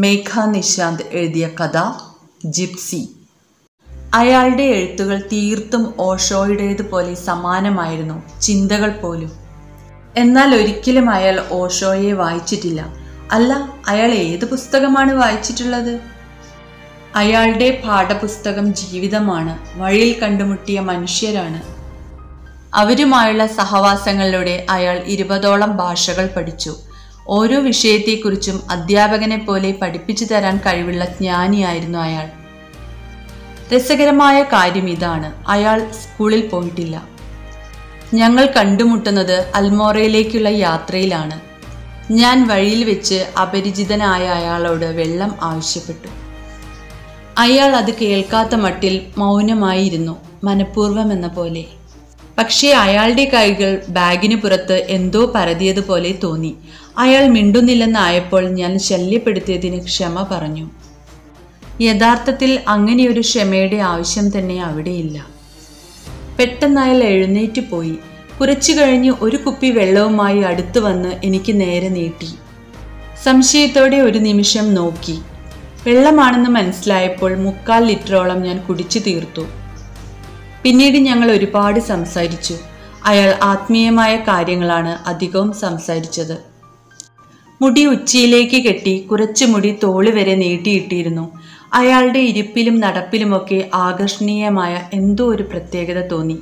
മേഘ നിശാന്ത് എഴുതിയ കഥ ജിപ്സി അയാളുടെ എഴുത്തുകൾ തീർത്തും ഓഷോയുടേതുപോലെ സമാനമായിരുന്നു ചിന്തകൾ പോലും എന്നാൽ ഒരിക്കലും അയാൾ ഓഷോയെ വായിച്ചിട്ടില്ല അല്ല അയാൾ ഏത് പുസ്തകമാണ് വായിച്ചിട്ടുള്ളത് അയാളുടെ പാഠപുസ്തകം ജീവിതമാണ് വഴിയിൽ കണ്ടുമുട്ടിയ മനുഷ്യരാണ് അവരുമായുള്ള സഹവാസങ്ങളിലൂടെ അയാൾ ഇരുപതോളം ഭാഷകൾ പഠിച്ചു ഓരോ വിഷയത്തെക്കുറിച്ചും അധ്യാപകനെ പോലെ പഠിപ്പിച്ചു തരാൻ കഴിവുള്ള ജ്ഞാനിയായിരുന്നു അയാൾ രസകരമായ കാര്യം ഇതാണ് അയാൾ സ്കൂളിൽ പോയിട്ടില്ല ഞങ്ങൾ കണ്ടുമുട്ടുന്നത് അൽമോറയിലേക്കുള്ള യാത്രയിലാണ് ഞാൻ വഴിയിൽ വെച്ച് അപരിചിതനായ അയാളോട് വെള്ളം ആവശ്യപ്പെട്ടു അയാൾ അത് കേൾക്കാത്ത മട്ടിൽ മൗനമായിരുന്നു മനഃപൂർവ്വം എന്ന പോലെ പക്ഷേ അയാളുടെ കൈകൾ ബാഗിന് പുറത്ത് എന്തോ പരതിയതുപോലെ തോന്നി അയാൾ മിണ്ടുന്നില്ലെന്നായപ്പോൾ ഞാൻ ശല്യപ്പെടുത്തിയതിന് ക്ഷമ പറഞ്ഞു യഥാർത്ഥത്തിൽ അങ്ങനെയൊരു ക്ഷമയുടെ ആവശ്യം തന്നെ അവിടെയില്ല പെട്ടെന്ന് അയാൾ എഴുന്നേറ്റ് പോയി കുറച്ചു കഴിഞ്ഞ് ഒരു കുപ്പി വെള്ളവുമായി അടുത്തു വന്ന് എനിക്ക് നേരെ നീട്ടി സംശയത്തോടെ ഒരു നിമിഷം നോക്കി വെള്ളമാണെന്ന് മനസ്സിലായപ്പോൾ മുക്കാൽ ലിറ്ററോളം ഞാൻ കുടിച്ചു തീർത്തു പിന്നീട് ഞങ്ങൾ ഒരുപാട് സംസാരിച്ചു അയാൾ ആത്മീയമായ കാര്യങ്ങളാണ് അധികവും സംസാരിച്ചത് മുടി ഉച്ചിയിലേക്ക് കെട്ടി കുറച്ചു മുടി തോള് വരെ നീട്ടിയിട്ടിരുന്നു അയാളുടെ ഇരിപ്പിലും നടപ്പിലുമൊക്കെ ആകർഷണീയമായ എന്തോ ഒരു പ്രത്യേകത തോന്നി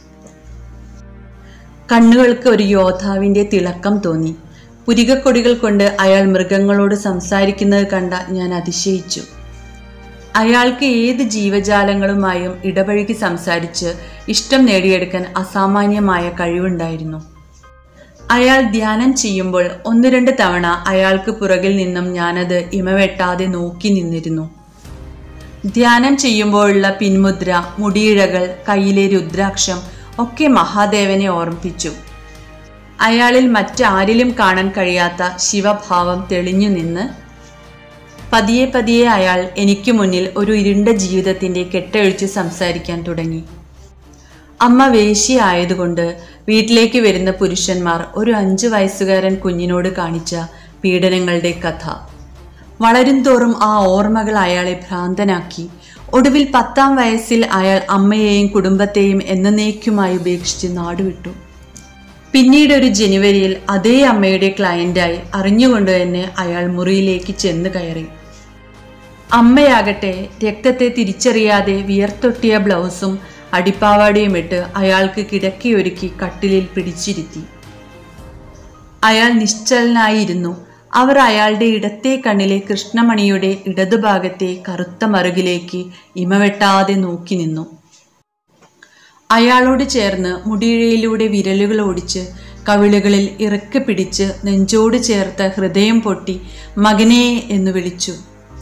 കണ്ണുകൾക്ക് ഒരു യോദ്ധാവിന്റെ തിളക്കം തോന്നി പുരികക്കൊടികൾ കൊണ്ട് അയാൾ മൃഗങ്ങളോട് സംസാരിക്കുന്നത് കണ്ട ഞാൻ അതിശയിച്ചു അയാൾക്ക് ഏത് ജീവജാലങ്ങളുമായും ഇടപഴകി സംസാരിച്ച് ഇഷ്ടം നേടിയെടുക്കാൻ അസാമാന്യമായ കഴിവുണ്ടായിരുന്നു അയാൾ ധ്യാനം ചെയ്യുമ്പോൾ ഒന്ന് രണ്ട് തവണ അയാൾക്ക് പുറകിൽ നിന്നും ഞാനത് ഇമവെട്ടാതെ നോക്കി നിന്നിരുന്നു ധ്യാനം ചെയ്യുമ്പോഴുള്ള പിൻമുദ്ര മുടിയിഴകൾ കയ്യിലെ രുദ്രാക്ഷം ഒക്കെ മഹാദേവനെ ഓർമ്മിപ്പിച്ചു അയാളിൽ മറ്റാരിലും കാണാൻ കഴിയാത്ത ശിവഭാവം തെളിഞ്ഞു നിന്ന് പതിയെ പതിയെ അയാൾ എനിക്ക് മുന്നിൽ ഒരു ഇരുണ്ട ജീവിതത്തിന്റെ കെട്ടഴിച്ച് സംസാരിക്കാൻ തുടങ്ങി അമ്മ വേശ്യയായതുകൊണ്ട് വീട്ടിലേക്ക് വരുന്ന പുരുഷന്മാർ ഒരു അഞ്ചു വയസ്സുകാരൻ കുഞ്ഞിനോട് കാണിച്ച പീഡനങ്ങളുടെ കഥ വളരും തോറും ആ ഓർമ്മകൾ അയാളെ ഭ്രാന്തനാക്കി ഒടുവിൽ പത്താം വയസ്സിൽ അയാൾ അമ്മയെയും കുടുംബത്തെയും എന്നേക്കുമായി ഉപേക്ഷിച്ച് നാടുവിട്ടു പിന്നീട് ഒരു ജനുവരിയിൽ അതേ അമ്മയുടെ ക്ലയന്റായി അറിഞ്ഞുകൊണ്ട് തന്നെ അയാൾ മുറിയിലേക്ക് ചെന്ന് കയറി അമ്മയാകട്ടെ രക്തത്തെ തിരിച്ചറിയാതെ വിയർത്തൊട്ടിയ ബ്ലൗസും അടിപ്പാവാടയും ഇട്ട് അയാൾക്ക് കിടക്കിയൊരുക്കി കട്ടിലിൽ പിടിച്ചിരുത്തി അയാൾ നിശ്ചലനായിരുന്നു അവർ അയാളുടെ ഇടത്തെ കണ്ണിലെ കൃഷ്ണമണിയുടെ ഇടതുഭാഗത്തെ കറുത്ത മറുകിലേക്ക് ഇമവെട്ടാതെ നോക്കി നിന്നു അയാളോട് ചേർന്ന് മുടിയിഴയിലൂടെ വിരലുകൾ ഓടിച്ച് കവിളുകളിൽ ഇറക്കി പിടിച്ച് നെഞ്ചോട് ചേർത്ത് ഹൃദയം പൊട്ടി മകനേ എന്ന് വിളിച്ചു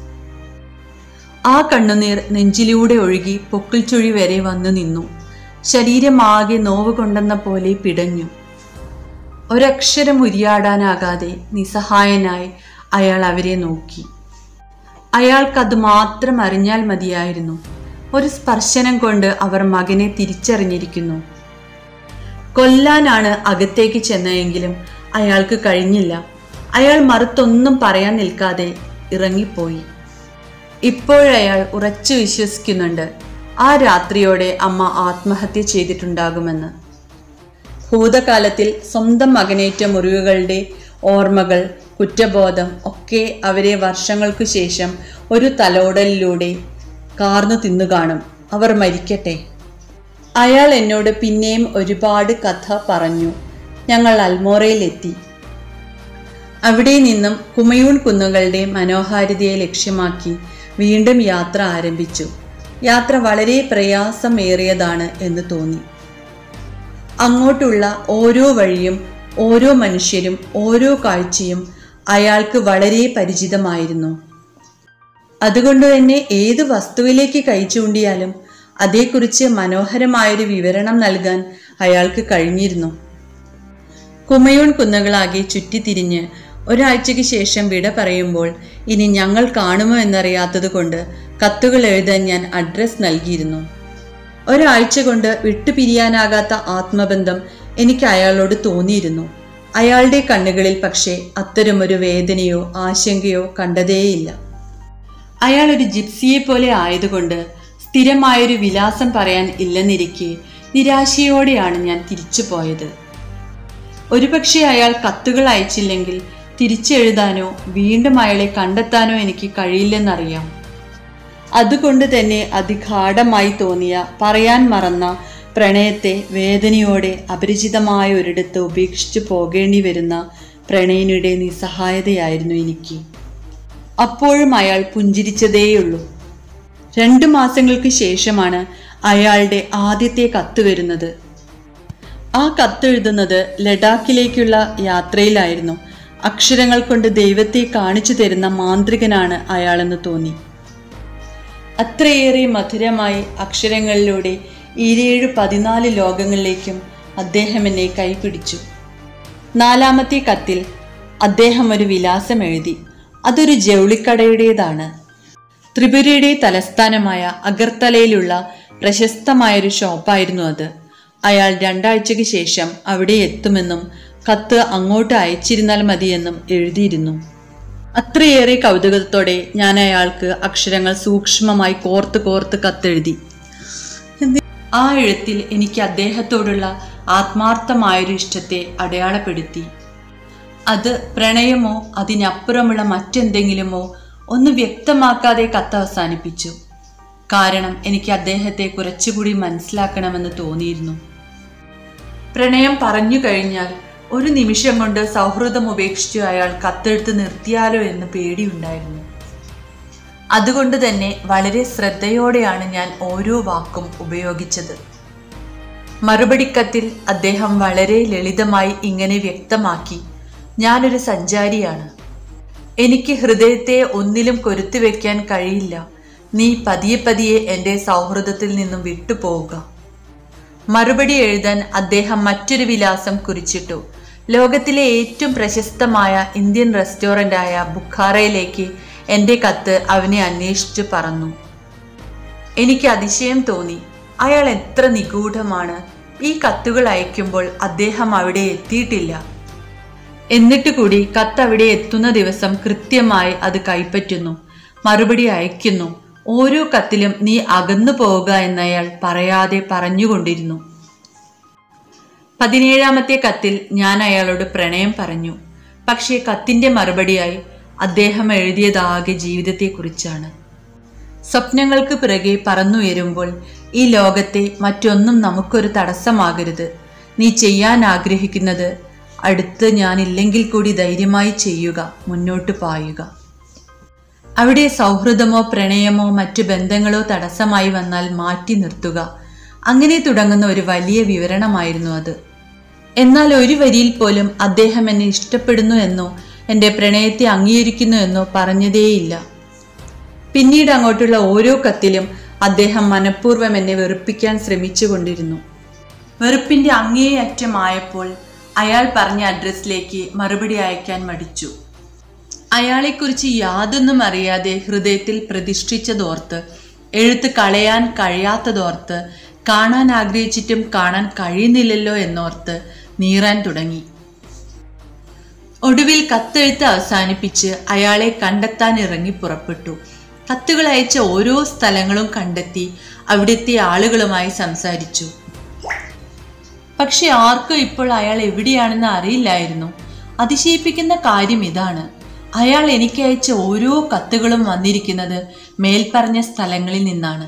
ആ കണ്ണുനീർ നെഞ്ചിലൂടെ ഒഴുകി പൊക്കിൾ ചുഴി വരെ വന്നു നിന്നു ശരീരമാകെ നോവ് കൊണ്ടെന്ന പോലെ പിടഞ്ഞു ഒരക്ഷരം ഉരിയാടാനാകാതെ നിസ്സഹായനായി അയാൾ അവരെ നോക്കി അയാൾക്കത് മാത്രം അറിഞ്ഞാൽ മതിയായിരുന്നു ഒരു സ്പർശനം കൊണ്ട് അവർ മകനെ തിരിച്ചറിഞ്ഞിരിക്കുന്നു കൊല്ലാനാണ് അകത്തേക്ക് ചെന്നതെങ്കിലും അയാൾക്ക് കഴിഞ്ഞില്ല അയാൾ മറുത്തൊന്നും പറയാൻ നിൽക്കാതെ ഇറങ്ങിപ്പോയി ഇപ്പോഴയാൾ ഉറച്ചു വിശ്വസിക്കുന്നുണ്ട് ആ രാത്രിയോടെ അമ്മ ആത്മഹത്യ ചെയ്തിട്ടുണ്ടാകുമെന്ന് ഭൂതകാലത്തിൽ സ്വന്തം മകനേറ്റ മുറിവുകളുടെ ഓർമ്മകൾ കുറ്റബോധം ഒക്കെ അവരെ വർഷങ്ങൾക്കു ശേഷം ഒരു തലോടലിലൂടെ കാർന്നു തിന്നു കാണും അവർ മരിക്കട്ടെ അയാൾ എന്നോട് പിന്നെയും ഒരുപാട് കഥ പറഞ്ഞു ഞങ്ങൾ അൽമോറയിലെത്തി അവിടെ നിന്നും കുമയൂൺ കുന്നുകളുടെ മനോഹാരിതയെ ലക്ഷ്യമാക്കി വീണ്ടും യാത്ര ആരംഭിച്ചു യാത്ര വളരെ പ്രയാസമേറിയതാണ് എന്ന് തോന്നി അങ്ങോട്ടുള്ള ഓരോ വഴിയും ഓരോ മനുഷ്യരും ഓരോ കാഴ്ചയും അയാൾക്ക് വളരെ പരിചിതമായിരുന്നു അതുകൊണ്ട് തന്നെ ഏത് വസ്തുവിലേക്ക് കൈ ചൂണ്ടിയാലും അതേക്കുറിച്ച് മനോഹരമായൊരു വിവരണം നൽകാൻ അയാൾക്ക് കഴിഞ്ഞിരുന്നു കുമയൂൺ കുന്നുകളാകെ ചുറ്റിത്തിരിഞ്ഞ് ഒരാഴ്ചയ്ക്ക് ശേഷം വിട പറയുമ്പോൾ ഇനി ഞങ്ങൾ കാണുമോ എന്നറിയാത്തത് കൊണ്ട് കത്തുകൾ എഴുതാൻ ഞാൻ അഡ്രസ് നൽകിയിരുന്നു ഒരാഴ്ച കൊണ്ട് വിട്ടുപിരിയാനാകാത്ത ആത്മബന്ധം എനിക്ക് അയാളോട് തോന്നിയിരുന്നു അയാളുടെ കണ്ണുകളിൽ പക്ഷേ അത്തരമൊരു വേദനയോ ആശങ്കയോ കണ്ടതേയില്ല അയാൾ ഒരു ജിപ്സിയെ പോലെ ആയതുകൊണ്ട് സ്ഥിരമായൊരു വിലാസം പറയാൻ ഇല്ലെന്നിരിക്കെ നിരാശയോടെയാണ് ഞാൻ തിരിച്ചു പോയത് ഒരുപക്ഷെ അയാൾ കത്തുകൾ അയച്ചില്ലെങ്കിൽ തിരിച്ചെഴുതാനോ വീണ്ടും അയാളെ കണ്ടെത്താനോ എനിക്ക് കഴിയില്ലെന്നറിയാം അതുകൊണ്ട് തന്നെ അതിഗാഠമായി തോന്നിയ പറയാൻ മറന്ന പ്രണയത്തെ വേദനയോടെ അപരിചിതമായ ഒരിടത്ത് ഉപേക്ഷിച്ചു പോകേണ്ടി വരുന്ന പ്രണയിനിയുടെ നിസ്സഹായതയായിരുന്നു എനിക്ക് അപ്പോഴും അയാൾ പുഞ്ചിരിച്ചതേയുള്ളൂ രണ്ടു മാസങ്ങൾക്ക് ശേഷമാണ് അയാളുടെ ആദ്യത്തെ കത്ത് വരുന്നത് ആ കത്തെഴുതുന്നത് ലഡാക്കിലേക്കുള്ള യാത്രയിലായിരുന്നു അക്ഷരങ്ങൾ കൊണ്ട് ദൈവത്തെ കാണിച്ചു തരുന്ന മാന്ത്രികനാണ് അയാളെന്ന് തോന്നി അത്രയേറെ മധുരമായി അക്ഷരങ്ങളിലൂടെ ഈരേഴ് പതിനാല് ലോകങ്ങളിലേക്കും അദ്ദേഹം എന്നെ കൈപിടിച്ചു നാലാമത്തെ കത്തിൽ അദ്ദേഹം ഒരു വിലാസം എഴുതി അതൊരു ജൗളിക്കടയുടേതാണ് ത്രിപുരയുടെ തലസ്ഥാനമായ അഗർത്തലയിലുള്ള പ്രശസ്തമായൊരു ഷോപ്പായിരുന്നു അത് അയാൾ രണ്ടാഴ്ചയ്ക്ക് ശേഷം അവിടെ എത്തുമെന്നും കത്ത് അങ്ങോട്ട് അയച്ചിരുന്നാൽ മതിയെന്നും എഴുതിയിരുന്നു അത്രയേറെ കൗതുകത്തോടെ ഞാൻ അയാൾക്ക് അക്ഷരങ്ങൾ സൂക്ഷ്മമായി കോർത്ത് കോർത്ത് കത്തെഴുതി ആ എഴുത്തിൽ എനിക്ക് അദ്ദേഹത്തോടുള്ള ആത്മാർത്ഥമായൊരു ഇഷ്ടത്തെ അടയാളപ്പെടുത്തി അത് പ്രണയമോ അതിനപ്പുറമുള്ള മറ്റെന്തെങ്കിലുമോ ഒന്ന് വ്യക്തമാക്കാതെ കത്ത് അവസാനിപ്പിച്ചു കാരണം എനിക്ക് അദ്ദേഹത്തെ കുറച്ചുകൂടി മനസ്സിലാക്കണമെന്ന് തോന്നിയിരുന്നു പ്രണയം പറഞ്ഞു കഴിഞ്ഞാൽ ഒരു നിമിഷം കൊണ്ട് സൗഹൃദം ഉപേക്ഷിച്ചു അയാൾ കത്തെഴുത്ത് നിർത്തിയാലോ എന്ന് പേടിയുണ്ടായിരുന്നു അതുകൊണ്ട് തന്നെ വളരെ ശ്രദ്ധയോടെയാണ് ഞാൻ ഓരോ വാക്കും ഉപയോഗിച്ചത് മറുപടിക്കത്തിൽ അദ്ദേഹം വളരെ ലളിതമായി ഇങ്ങനെ വ്യക്തമാക്കി ഞാനൊരു സഞ്ചാരിയാണ് എനിക്ക് ഹൃദയത്തെ ഒന്നിലും കൊരുത്തു വെക്കാൻ കഴിയില്ല നീ പതിയെ പതിയെ എൻ്റെ സൗഹൃദത്തിൽ നിന്നും വിട്ടുപോവുക മറുപടി എഴുതാൻ അദ്ദേഹം മറ്റൊരു വിലാസം കുറിച്ചിട്ടു ലോകത്തിലെ ഏറ്റവും പ്രശസ്തമായ ഇന്ത്യൻ റെസ്റ്റോറൻ്റായ ബുഖാറയിലേക്ക് എൻ്റെ കത്ത് അവനെ അന്വേഷിച്ചു പറന്നു എനിക്ക് അതിശയം തോന്നി അയാൾ എത്ര നിഗൂഢമാണ് ഈ കത്തുകൾ അയക്കുമ്പോൾ അദ്ദേഹം അവിടെ എത്തിയിട്ടില്ല എന്നിട്ട് കൂടി കത്ത് അവിടെ എത്തുന്ന ദിവസം കൃത്യമായി അത് കൈപ്പറ്റുന്നു മറുപടി അയക്കുന്നു ഓരോ കത്തിലും നീ അകന്നു പോവുക എന്നയാൾ പറയാതെ പറഞ്ഞുകൊണ്ടിരുന്നു പതിനേഴാമത്തെ കത്തിൽ ഞാൻ അയാളോട് പ്രണയം പറഞ്ഞു പക്ഷേ കത്തിന്റെ മറുപടിയായി അദ്ദേഹം എഴുതിയതാകെ ജീവിതത്തെക്കുറിച്ചാണ് സ്വപ്നങ്ങൾക്ക് പിറകെ പറന്നുയരുമ്പോൾ ഈ ലോകത്തെ മറ്റൊന്നും നമുക്കൊരു തടസ്സമാകരുത് നീ ചെയ്യാൻ ആഗ്രഹിക്കുന്നത് അടുത്ത് ഞാനില്ലെങ്കിൽ കൂടി ധൈര്യമായി ചെയ്യുക മുന്നോട്ട് പായുക അവിടെ സൗഹൃദമോ പ്രണയമോ മറ്റു ബന്ധങ്ങളോ തടസ്സമായി വന്നാൽ മാറ്റി നിർത്തുക അങ്ങനെ തുടങ്ങുന്ന ഒരു വലിയ വിവരണമായിരുന്നു അത് എന്നാൽ ഒരു വരിയിൽ പോലും അദ്ദേഹം എന്നെ ഇഷ്ടപ്പെടുന്നു എന്നോ എൻ്റെ പ്രണയത്തെ അംഗീകരിക്കുന്നു എന്നോ പറഞ്ഞതേയില്ല പിന്നീട് അങ്ങോട്ടുള്ള ഓരോ കത്തിലും അദ്ദേഹം മനഃപൂർവ്വം എന്നെ വെറുപ്പിക്കാൻ ശ്രമിച്ചുകൊണ്ടിരുന്നു വെറുപ്പിന്റെ അങ്ങേയറ്റമായപ്പോൾ അയാൾ പറഞ്ഞ അഡ്രസ്സിലേക്ക് മറുപടി അയക്കാൻ മടിച്ചു അയാളെക്കുറിച്ച് യാതൊന്നും അറിയാതെ ഹൃദയത്തിൽ പ്രതിഷ്ഠിച്ചതോർത്ത് എഴുത്ത് കളയാൻ കഴിയാത്തതോർത്ത് കാണാൻ ആഗ്രഹിച്ചിട്ടും കാണാൻ കഴിയുന്നില്ലല്ലോ എന്നോർത്ത് നീറാൻ തുടങ്ങി ഒടുവിൽ കത്തെഴുത്ത് അവസാനിപ്പിച്ച് അയാളെ കണ്ടെത്താൻ ഇറങ്ങി പുറപ്പെട്ടു കത്തുകൾ അയച്ച ഓരോ സ്ഥലങ്ങളും കണ്ടെത്തി അവിടുത്തെ ആളുകളുമായി സംസാരിച്ചു പക്ഷെ ആർക്കും ഇപ്പോൾ അയാൾ എവിടെയാണെന്ന് അറിയില്ലായിരുന്നു അതിശയിപ്പിക്കുന്ന കാര്യം ഇതാണ് അയാൾ എനിക്ക് അയച്ച ഓരോ കത്തുകളും വന്നിരിക്കുന്നത് മേൽപ്പറഞ്ഞ സ്ഥലങ്ങളിൽ നിന്നാണ്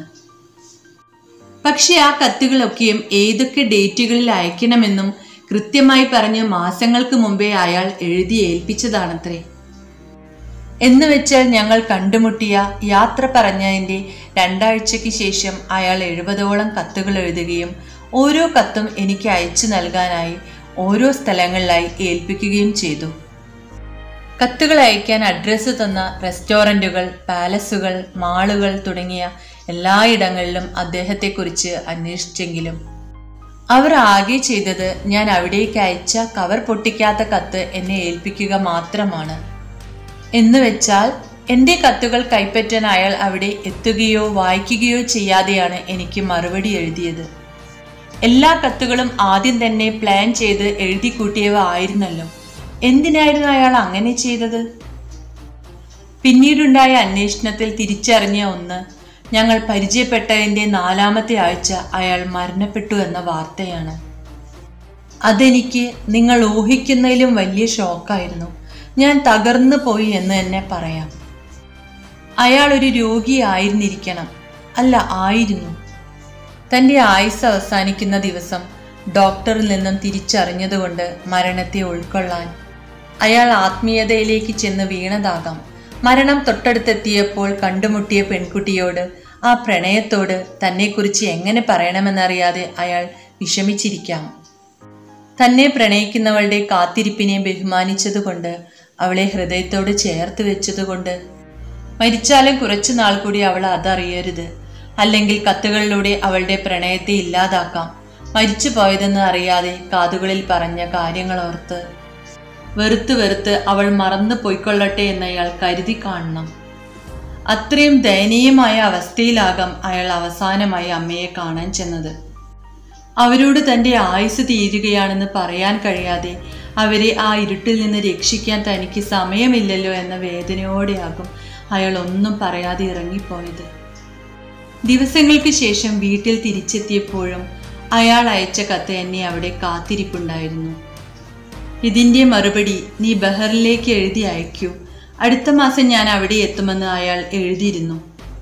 പക്ഷെ ആ കത്തുകളൊക്കെയും ഏതൊക്കെ ഡേറ്റുകളിൽ അയക്കണമെന്നും കൃത്യമായി പറഞ്ഞ് മാസങ്ങൾക്ക് മുമ്പേ അയാൾ എഴുതി ഏൽപ്പിച്ചതാണത്രേ എന്ന് വെച്ചാൽ ഞങ്ങൾ കണ്ടുമുട്ടിയ യാത്ര പറഞ്ഞതിൻ്റെ രണ്ടാഴ്ചയ്ക്ക് ശേഷം അയാൾ എഴുപതോളം കത്തുകൾ എഴുതുകയും ഓരോ കത്തും എനിക്ക് അയച്ചു നൽകാനായി ഓരോ സ്ഥലങ്ങളിലായി ഏൽപ്പിക്കുകയും ചെയ്തു കത്തുകൾ അയക്കാൻ അഡ്രസ്സ് തന്ന റെസ്റ്റോറൻറ്റുകൾ പാലസുകൾ മാളുകൾ തുടങ്ങിയ എല്ലായിടങ്ങളിലും അദ്ദേഹത്തെക്കുറിച്ച് അന്വേഷിച്ചെങ്കിലും അവർ ആകെ ചെയ്തത് ഞാൻ അവിടേക്ക് അയച്ച കവർ പൊട്ടിക്കാത്ത കത്ത് എന്നെ ഏൽപ്പിക്കുക മാത്രമാണ് എന്ന് വെച്ചാൽ എൻ്റെ കത്തുകൾ കൈപ്പറ്റാൻ അയാൾ അവിടെ എത്തുകയോ വായിക്കുകയോ ചെയ്യാതെയാണ് എനിക്ക് മറുപടി എഴുതിയത് എല്ലാ കത്തുകളും ആദ്യം തന്നെ പ്ലാൻ ചെയ്ത് എഴുതി കൂട്ടിയവ ആയിരുന്നല്ലോ എന്തിനായിരുന്നു അയാൾ അങ്ങനെ ചെയ്തത് പിന്നീടുണ്ടായ അന്വേഷണത്തിൽ തിരിച്ചറിഞ്ഞ ഒന്ന് ഞങ്ങൾ പരിചയപ്പെട്ടതിൻ്റെ നാലാമത്തെ ആഴ്ച അയാൾ മരണപ്പെട്ടു എന്ന വാർത്തയാണ് അതെനിക്ക് നിങ്ങൾ ഊഹിക്കുന്നതിലും വലിയ ഷോക്കായിരുന്നു ഞാൻ തകർന്നു പോയി എന്ന് തന്നെ പറയാം അയാൾ ഒരു രോഗിയായിരുന്നിരിക്കണം അല്ല ആയിരുന്നു തൻ്റെ ആയുസ് അവസാനിക്കുന്ന ദിവസം ഡോക്ടറിൽ നിന്നും തിരിച്ചറിഞ്ഞതുകൊണ്ട് മരണത്തെ ഉൾക്കൊള്ളാൻ അയാൾ ആത്മീയതയിലേക്ക് ചെന്ന് വീണതാകാം മരണം തൊട്ടടുത്തെത്തിയപ്പോൾ കണ്ടുമുട്ടിയ പെൺകുട്ടിയോട് ആ പ്രണയത്തോട് തന്നെക്കുറിച്ച് എങ്ങനെ പറയണമെന്നറിയാതെ അയാൾ വിഷമിച്ചിരിക്കാം തന്നെ പ്രണയിക്കുന്നവളുടെ കാത്തിരിപ്പിനെ ബഹുമാനിച്ചതുകൊണ്ട് അവളെ ഹൃദയത്തോട് ചേർത്ത് വെച്ചതുകൊണ്ട് മരിച്ചാലും കുറച്ചു നാൾ കൂടി അവൾ അതറിയരുത് അല്ലെങ്കിൽ കത്തുകളിലൂടെ അവളുടെ പ്രണയത്തെ ഇല്ലാതാക്കാം മരിച്ചു പോയതെന്ന് അറിയാതെ കാതുകളിൽ പറഞ്ഞ കാര്യങ്ങളോർത്ത് വെറുത്ത് വെറുത്ത് അവൾ മറന്നു പോയിക്കൊള്ളട്ടെ എന്ന് അയാൾ കരുതി കാണണം അത്രയും ദയനീയമായ അവസ്ഥയിലാകാം അയാൾ അവസാനമായി അമ്മയെ കാണാൻ ചെന്നത് അവരോട് തൻ്റെ ആയുസ് തീരുകയാണെന്ന് പറയാൻ കഴിയാതെ അവരെ ആ ഇരുട്ടിൽ നിന്ന് രക്ഷിക്കാൻ തനിക്ക് സമയമില്ലല്ലോ എന്ന വേദനയോടെയാകും അയാൾ ഒന്നും പറയാതെ ഇറങ്ങിപ്പോയത് ദിവസങ്ങൾക്ക് ശേഷം വീട്ടിൽ തിരിച്ചെത്തിയപ്പോഴും അയാൾ അയച്ച കത്ത് എന്നെ അവിടെ കാത്തിരിപ്പുണ്ടായിരുന്നു ഇതിൻ്റെ മറുപടി നീ ബഹറിലേക്ക് എഴുതി അയക്കൂ അടുത്ത മാസം ഞാൻ അവിടെ എത്തുമെന്ന് അയാൾ എഴുതിയിരുന്നു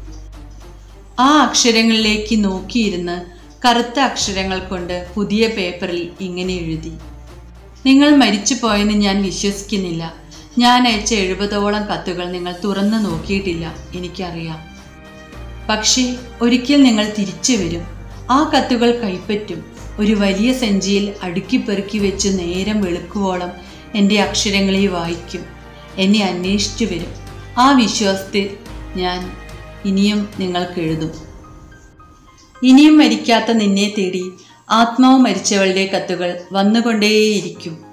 ആ അക്ഷരങ്ങളിലേക്ക് നോക്കിയിരുന്ന് കറുത്ത അക്ഷരങ്ങൾ കൊണ്ട് പുതിയ പേപ്പറിൽ ഇങ്ങനെ എഴുതി നിങ്ങൾ മരിച്ചു പോയെന്ന് ഞാൻ വിശ്വസിക്കുന്നില്ല ഞാൻ അയച്ച എഴുപതോളം കത്തുകൾ നിങ്ങൾ തുറന്നു നോക്കിയിട്ടില്ല എനിക്കറിയാം പക്ഷേ ഒരിക്കൽ നിങ്ങൾ തിരിച്ചു വരും ആ കത്തുകൾ കൈപ്പറ്റും ഒരു വലിയ സഞ്ചിയിൽ അടുക്കിപ്പെറുക്കി വെച്ച് നേരം വെളുക്കുവോളം എൻ്റെ അക്ഷരങ്ങളെ വായിക്കും എന്നെ അന്വേഷിച്ചു വരും ആ വിശ്വാസത്തിൽ ഞാൻ ഇനിയും നിങ്ങൾക്ക് എഴുതും ഇനിയും മരിക്കാത്ത നിന്നെ തേടി ആത്മാവ് മരിച്ചവളുടെ കത്തുകൾ വന്നുകൊണ്ടേയിരിക്കും